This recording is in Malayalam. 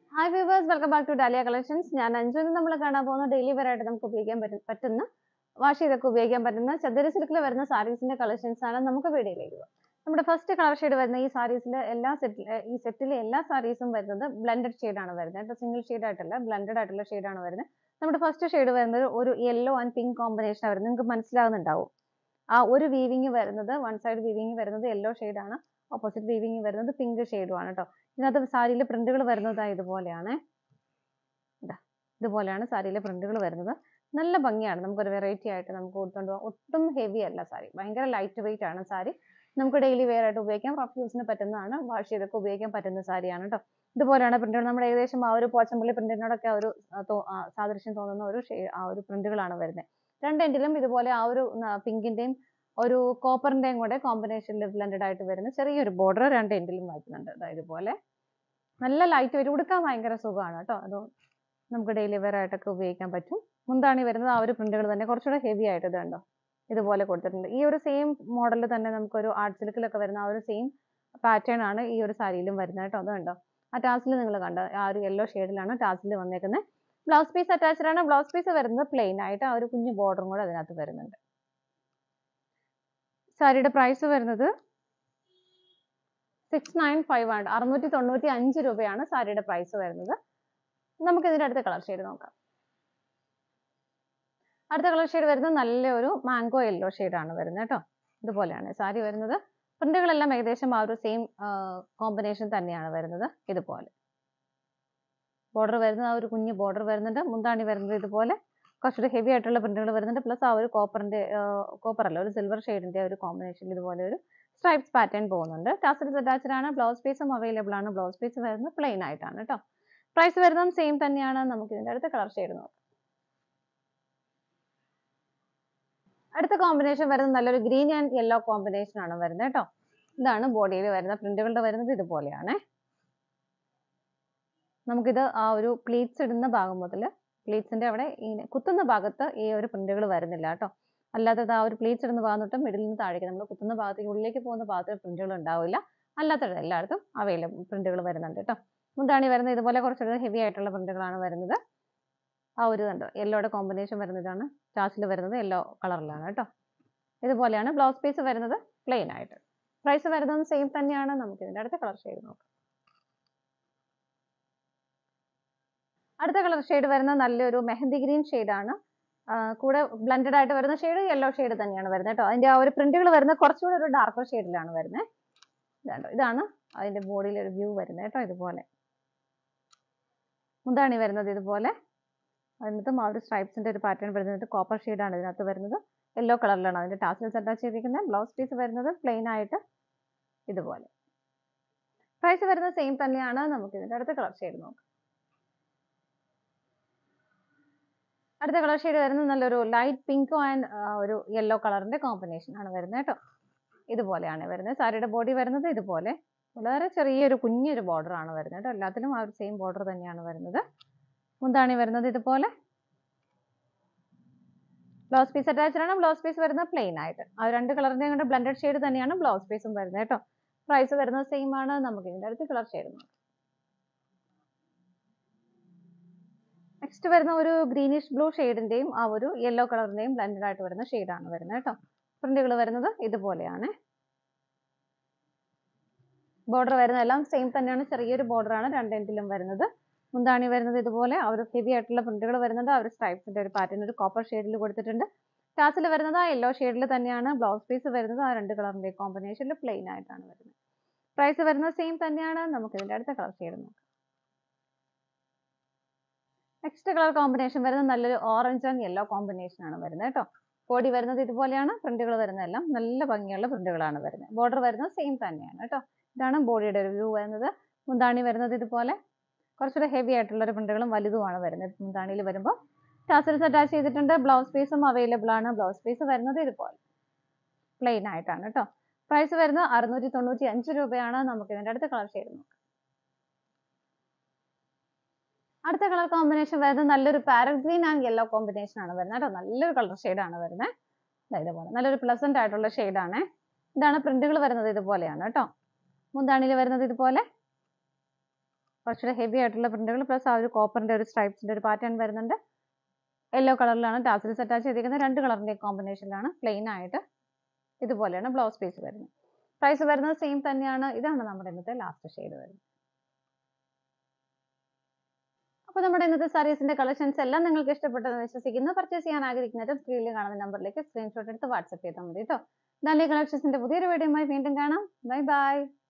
hi viewers welcome back to Dahlia collections ഞാൻ അഞ്ചു നമ്മൾ കാണാൻ പോകുന്ന ഡെയിലി വെയർ ആയിട്ട് നമുക്ക് ഉപയോഗിക്കാൻ പറ്റും- പറ്റുന്ന വാഷ് ചെയ്തൊക്കെ ഉപയോഗിക്കാൻ പറ്റുന്ന ചന്ദന സിൽക്കിൽ വരുന്ന സാരീസിന്റെ കളക്ഷൻസ് ആണ് നമുക്ക് വീഡിയോയിലേക്ക് പോകാം നമ്മുടെ ഫസ്റ്റ് കളർ ഷെയ്ഡ് വരുന്ന ഈ സാരീസിലെ എല്ലാ സെറ്റിൽ ഈ സെറ്റിലെ എല്ലാ സാരീസും വരുന്നത് ബ്ലെൻഡഡ് ആണ് വരുന്നത് കേട്ടോ സിംഗിൾ ഷെയ്ഡ് ആയിട്ടല്ല ബ്ലെൻഡഡ് ആയിട്ടുള്ള shade ആണ് വരുന്നത് നമ്മുടെ ഫസ്റ്റ് ഷെയ്ഡ് വരുന്നത് ഒരു യെല്ലോ ആൻഡ് പിങ്ക് കോമ്പിനേഷൻ ആണ് വരുന്നത് നിങ്ങൾക്ക് മനസ്സിലാകുന്നുണ്ടാവും ആ ഒരു വീവിങ് വരുന്നത് വൺ സൈഡ് വീവിങ് വരുന്നത് യെല്ലോ ആണ് ഓപ്പോസിറ്റ് വീവിങ് വരുന്നത് പിങ്ക് ആണ് കേട്ടോ ഇതിനകത്ത് സാരിയിലെ പ്രിന്റുകൾ വരുന്നത് ദാ ഇതുപോലെയാണ് ഇതാ ഇതുപോലെയാണ് സാരിയിലെ പ്രിന്റുകൾ വരുന്നത് നല്ല ഭംഗിയാണ് നമുക്കൊരു വെറൈറ്റി ആയിട്ട് നമുക്ക് കൊടുത്തോണ്ട് പോകാം ഒട്ടും ഹെവി അല്ല സാരി ഭയങ്കര ലൈറ്റ് വെയിറ്റ് ആണ് സാരി നമുക്ക് ഡെയിലി വെയർ ആയിട്ട് ഉപയോഗിക്കാം റഫ് യൂസിന് പറ്റുന്നതാണ് വാഷ് ചെയ്തൊക്കെ ഉപയോഗിക്കാൻ പറ്റുന്ന സാരിയാണ് കേട്ടോ ഇതുപോലെയാണ് പ്രിന്റുകൾ നമ്മുടെ ഏകദേശം ആ ഒരു പോച്ചമ്പള്ളി പ്രിന്റിനോടൊക്കെ ആ ഒരു ആ, തോ- ആ, സാദൃശ്യം തോന്നുന്ന ഒരു ഷെയ്ഡ് ആ ഒരു പ്രിന്റുകളാണ് വരുന്നത് രണ്ട് എൻഡിലും ഇതുപോലെ ആ ഒരു പിങ്കിന്റെയും ഒരു കോപ്പറിന്റെയും കൂടെ കോമ്പിനേഷനിൽ ബ്ലെൻഡഡ് ആയിട്ട് വരുന്ന ചെറിയൊരു ബോർഡർ രണ്ട് എൻഡിലും വരുന്നുണ്ട് ദാ ഇതുപോലെ നല്ല ലൈറ്റ് വെയിറ്റ് ഉടുക്കാൻ ഭയങ്കര സുഖമാണ് കേട്ടോ അത് നമുക്ക് ഡെയിലി വെയർ ആയിട്ടൊക്കെ ഉപയോഗിക്കാൻ പറ്റും മുന്താണി വരുന്നത് ആ ഒരു പ്രിന്റുകൾ തന്നെ കുറച്ചുകൂടെ ഹെവി ആയിട്ട് ഇത് കണ്ടോ ഇതുപോലെ കൊടുത്തിട്ടുണ്ട് ഈ ഒരു സെയിം മോഡൽ തന്നെ നമുക്കൊരു ആർട്ട് സിൽക്കിലൊക്കെ വരുന്ന ആ ഒരു സെയിം പാറ്റേൺ ആണ് ഈ ഒരു സാരിയിലും വരുന്നത് കേട്ടോ അത് കണ്ടോ ആ ടാസിൽ നിങ്ങൾ കണ്ടോ ആ ഒരു യെല്ലോ ഷെയ്ഡിലാണ് ടാസിൽ വന്നേക്കുന്നത് ബ്ലൗസ് പീസ് അറ്റാച്ച്ഡ് ആണ് ബ്ലൗസ് പീസ് വരുന്നത് പ്ലെയിൻ ആയിട്ട് ആ ഒരു കുഞ്ഞു ബോർഡറും കൂടെ അതിനകത്ത് വരുന്നുണ്ട് സാരിയുടെ പ്രൈസ് വരുന്നത് സിക്സ് നയൻ ഫൈവ് ആണ് അറുന്നൂറ്റി തൊണ്ണൂറ്റി അഞ്ച് രൂപയാണ് സാരിയുടെ പ്രൈസ് വരുന്നത് നമുക്ക് ഇതിന്റെ അടുത്ത കളർ ഷെയ്ഡ് നോക്കാം അടുത്ത കളർ ഷെയ്ഡ് വരുന്നത് നല്ലൊരു മാംഗോ യെല്ലോ ആണ് വരുന്നത് കേട്ടോ ഇതുപോലെയാണ് സാരി വരുന്നത് പ്രിന്റുകളെല്ലാം ഏകദേശം ആ ഒരു സെയിം കോമ്പിനേഷൻ തന്നെയാണ് വരുന്നത് ഇതുപോലെ ബോർഡർ വരുന്നത് ആ ഒരു കുഞ്ഞു ബോർഡർ വരുന്നുണ്ട് മുന്താണി വരുന്നത് ഇതുപോലെ കുറച്ചുകൂടി ഹെവി ആയിട്ടുള്ള പ്രിന്റുകൾ വരുന്നുണ്ട് പ്ലസ് ആ ഒരു കോപ്പറിന്റെ കോപ്പർ അല്ല ഒരു സിൽവർ ഷെയ്ഡിന്റെ ഒരു കോമ്പിനേഷൻ ഇതുപോലെ ഒരു സ്ട്രൈപ്സ് പാറ്റേൺ പോകുന്നുണ്ട് ടാസൽസ് അറ്റാച്ച്ഡ് ആണ് ബ്ലൗസ് പീസും അവൈലബിൾ ആണ് ബ്ലൗസ് പീസ് വരുന്നത് പ്ലെയിൻ ആയിട്ടാണ് കേട്ടോ പ്രൈസ് വരുന്നതും സെയിം തന്നെയാണ് നമുക്ക് ഇതിന്റെ അടുത്ത കളർ ഷെയ്ഡ് നോക്കാം അടുത്ത കോമ്പിനേഷൻ വരുന്നത് നല്ലൊരു ഗ്രീൻ ആൻഡ് യെല്ലോ കോമ്പിനേഷൻ ആണ് വരുന്നത് കേട്ടോ ഇതാണ് ബോഡിയിൽ വരുന്ന പ്രിന്റുകളുടെ വരുന്നത് ഇതുപോലെയാണ് നമുക്കിത് ആ ഒരു പ്ലീറ്റ്സ് ഇടുന്ന ഭാഗം മുതൽ പ്ലീറ്റ്സിന്റെ അവിടെ ഇങ്ങനെ കുത്തുന്ന ഭാഗത്ത് ഈ ഒരു പ്രിന്റുകൾ വരുന്നില്ല കേട്ടോ അല്ലാത്തത് ആ ഒരു പ്ലീറ്റ്സ് ഇടുന്ന ഭാഗം തൊട്ട് മിഡിൽ നിന്ന് താഴേക്ക് നമ്മൾ കുത്തുന്ന ഭാഗത്തേക്ക് ഉള്ളിലേക്ക് പോകുന്ന ഭാഗത്ത് പ്രിന്റുകൾ ഉണ്ടാവില്ല അല്ലാത്തത് എല്ലായിടത്തും അവൈലബിൾ പ്രിന്റുകൾ വരുന്നുണ്ട് കേട്ടോ മുന്താണി വരുന്നത് ഇതുപോലെ കുറച്ചുകൂടെ ഹെവി ആയിട്ടുള്ള പ്രിന്റുകളാണ് വരുന്നത് ആ ഒരു കണ്ടോ യെല്ലോയുടെ കോമ്പിനേഷൻ വരുന്നതാണ് ടാസിൽ വരുന്നത് യെല്ലോ കളറിലാണ് കേട്ടോ ഇതുപോലെയാണ് ബ്ലൗസ് പീസ് വരുന്നത് പ്ലെയിൻ ആയിട്ട് പ്രൈസ് വരുന്നത് സെയിം തന്നെയാണ് നമുക്ക് ഇതിന്റെ അടുത്ത കളർ ഷെയ്ഡ് നോക്കാം അടുത്ത കളർ ഷെയ്ഡ് വരുന്നത് നല്ലൊരു മെഹന്തി ഗ്രീൻ ആണ് കൂടെ ബ്ലെൻഡഡ് ആയിട്ട് വരുന്ന ഷെയ്ഡ് യെല്ലോ ഷെയ്ഡ് തന്നെയാണ് വരുന്നത് കേട്ടോ അതിന്റെ ആ ഒരു പ്രിന്റുകൾ വരുന്നത് കുറച്ചുകൂടി ഒരു ഡാർക്കർ ഷെയ്ഡിലാണ് വരുന്നത് ഇതാണ്ടോ ഇതാണ് അതിന്റെ ബോഡിയിൽ ഒരു വ്യൂ വരുന്നത് കേട്ടോ ഇതുപോലെ മുന്താണി വരുന്നത് ഇതുപോലെ അതിനകത്തും ആ ഒരു സ്ട്രൈപ്സിന്റെ ഒരു പാറ്റേൺ വരുന്നത് കോപ്പർ ആണ് ഇതിനകത്ത് വരുന്നത് യെല്ലോ കളറിലാണ് അതിന്റെ ടാസിൽസ് അറ്റാച്ച് ചെയ്തിരിക്കുന്നത് ബ്ലൗസ് പീസ് വരുന്നത് പ്ലെയിൻ ആയിട്ട് ഇതുപോലെ പ്രൈസ് വരുന്നത് സെയിം തന്നെയാണ് നമുക്ക് ഇതിന്റെ അടുത്ത കളർ ഷെയ്ഡ് നോക്കാം അടുത്ത കളർ ഷെയ്ഡ് വരുന്നത് നല്ലൊരു ലൈറ്റ് പിങ്ക് ആൻഡ് ഒരു യെല്ലോ കളറിന്റെ കോമ്പിനേഷൻ ആണ് വരുന്നത് കേട്ടോ ഇതുപോലെയാണ് വരുന്നത് സാരിയുടെ ബോഡി വരുന്നത് ഇതുപോലെ വളരെ ചെറിയൊരു കുഞ്ഞൊരു ബോർഡർ ആണ് വരുന്നത് കേട്ടോ എല്ലാത്തിലും ആ ഒരു സെയിം ബോർഡർ തന്നെയാണ് വരുന്നത് മുന്താണി വരുന്നത് ഇതുപോലെ ബ്ലൗസ് പീസ് അറ്റാച്ച്ഡ് ആണ് ബ്ലൗസ് പീസ് വരുന്നത് പ്ലെയിൻ ആയിട്ട് ആ രണ്ട് കളറിന്റെയും കൂടെ ബ്ലെൻഡഡ് ഷെയ്ഡ് തന്നെയാണ് ബ്ലൗസ് പീസും വരുന്നത് കേട്ടോ പ്രൈസ് വരുന്നത് സെയിം ആണ് നമുക്ക് ഇതിന്റെ അടുത്ത് കളർ ഷെയ്ഡ് നോക്കാം നെക്സ്റ്റ് വരുന്ന ഒരു ഗ്രീനിഷ് ബ്ലൂ ഷെയ്ഡിന്റെയും ആ ഒരു യെല്ലോ കളറിന്റെയും ബ്ലെൻഡഡ് ആയിട്ട് വരുന്ന ഷെയ്ഡാണ് വരുന്നത് കേട്ടോ പ്രിന്റുകൾ വരുന്നത് ഇതുപോലെയാണ് ബോർഡർ വരുന്നതെല്ലാം സെയിം തന്നെയാണ് ചെറിയൊരു border ആണ് രണ്ട് എൻഡിലും വരുന്നത് മുന്താണി വരുന്നത് ഇതുപോലെ ആ ഒരു ഹെവി ആയിട്ടുള്ള പ്രിന്റുകൾ വരുന്നുണ്ട് ആ ഒരു സ്ട്രൈപ്സിന്റെ ഒരു പാറ്റേൺ ഒരു കോപ്പർ ഷെയ്ഡിൽ കൊടുത്തിട്ടുണ്ട് ടാസിൽ വരുന്നത് ആ യെല്ലോ ഷെയ്ഡിൽ തന്നെയാണ് ബ്ലൗസ് പീസ് വരുന്നത് ആ രണ്ട് കളറിന്റെ കോമ്പിനേഷനിൽ പ്ലെയിൻ ആയിട്ടാണ് വരുന്നത് പ്രൈസ് വരുന്നത് സെയിം തന്നെയാണ് നമുക്ക് ഇതിന്റെ അടുത്ത കളർ ഷെയ്ഡ് നോക്കാം നെക്സ്റ്റ് കളർ കോമ്പിനേഷൻ വരുന്നത് നല്ലൊരു ഓറഞ്ച് ആൻഡ് യെല്ലോ കോമ്പിനേഷൻ ആണ് വരുന്നത് കേട്ടോ ബോഡി വരുന്നത് ഇതുപോലെയാണ് പ്രിന്റുകൾ വരുന്നതെല്ലാം നല്ല ഭംഗിയുള്ള പ്രിന്റുകളാണ് വരുന്നത് ബോർഡർ വരുന്നത് സെയിം തന്നെയാണ് കേട്ടോ ഇതാണ് ബോഡിയുടെ ഒരു വ്യൂ വരുന്നത് മുന്താണി വരുന്നത് ഇതുപോലെ കുറച്ചുകൂടെ ഹെവി ആയിട്ടുള്ള ഒരു പ്രിന്റുകളും വലുതുമാണ് വരുന്നത് മുന്താണിയിൽ വരുമ്പോൾ ടാസൽസ് അറ്റാച്ച് ചെയ്തിട്ടുണ്ട് ബ്ലൗസ് പീസും അവൈലബിൾ ആണ് ബ്ലൗസ് പീസ് വരുന്നത് ഇതുപോലെ പ്ലെയിൻ ആയിട്ടാണ് കേട്ടോ പ്രൈസ് വരുന്നത് അറുന്നൂറ്റി തൊണ്ണൂറ്റി അഞ്ച് രൂപയാണ് നമുക്ക് ഇതിന്റെ അടുത്ത കളർ ഷെയ്ഡ് നോക്കാം അടുത്ത കളർ കോമ്പിനേഷൻ വരുന്നത് നല്ലൊരു parrot green and yellow combination ആണ് വരുന്നത് കേട്ടോ നല്ലൊരു കളർ ഷെയ്ഡ് ആണ് വരുന്നത് ദാ ഇതുപോലെ നല്ലൊരു പ്ലസന്റ് ആയിട്ടുള്ള ഷെയ്ഡ് ആണ് ഇതാണ് പ്രിന്റുകൾ വരുന്നത് ഇതുപോലെയാണ് കേട്ടോ മുന്താണിയിൽ വരുന്നത് ഇതുപോലെ കുറച്ചുകൂടെ ഹെവി ആയിട്ടുള്ള പ്രിന്റുകൾ പ്ലസ് ആ ഒരു കോപ്പറിന്റെ ഒരു സ്ട്രൈപ്സിന്റെ ഒരു പാറ്റേൺ വരുന്നുണ്ട് യെല്ലോ കളറിലാണ് ടാസിൽസ് അറ്റാച്ച് ചെയ്തിരിക്കുന്നത് രണ്ട് കളറിന്റെ കോമ്പിനേഷനിലാണ് പ്ലെയിൻ ആയിട്ട് ഇതുപോലെയാണ് ബ്ലൗസ് പീസ് വരുന്നത് പ്രൈസ് വരുന്നത് സെയിം തന്നെയാണ് ഇതാണ് നമ്മുടെ ഇന്നത്തെ ലാസ്റ്റ് ഷെയ്ഡ് വരുന്നത് അപ്പോൾ നമ്മുടെ ഇന്നത്തെ സാരീസിന്റെ കളക്ഷൻസ് എല്ലാം നിങ്ങൾക്ക് ഇഷ്ടപ്പെട്ടെന്ന് വിശ്വസിക്കുന്നു പർച്ചേസ് ചെയ്യാൻ ആഗ്രഹിക്കുന്നത് സ്ക്രീനിൽ കാണുന്ന നമ്പറിലേക്ക് സ്ക്രീൻഷോട്ട് എടുത്ത് വാട്സപ്പ് ചെയ്താൽ മതി കേട്ടോ ഡാലിയ കളക്ഷൻസിന്റെ പുതിയൊരു വീഡിയോയുമായി വീണ്ടും കാണാം ബൈ ബൈ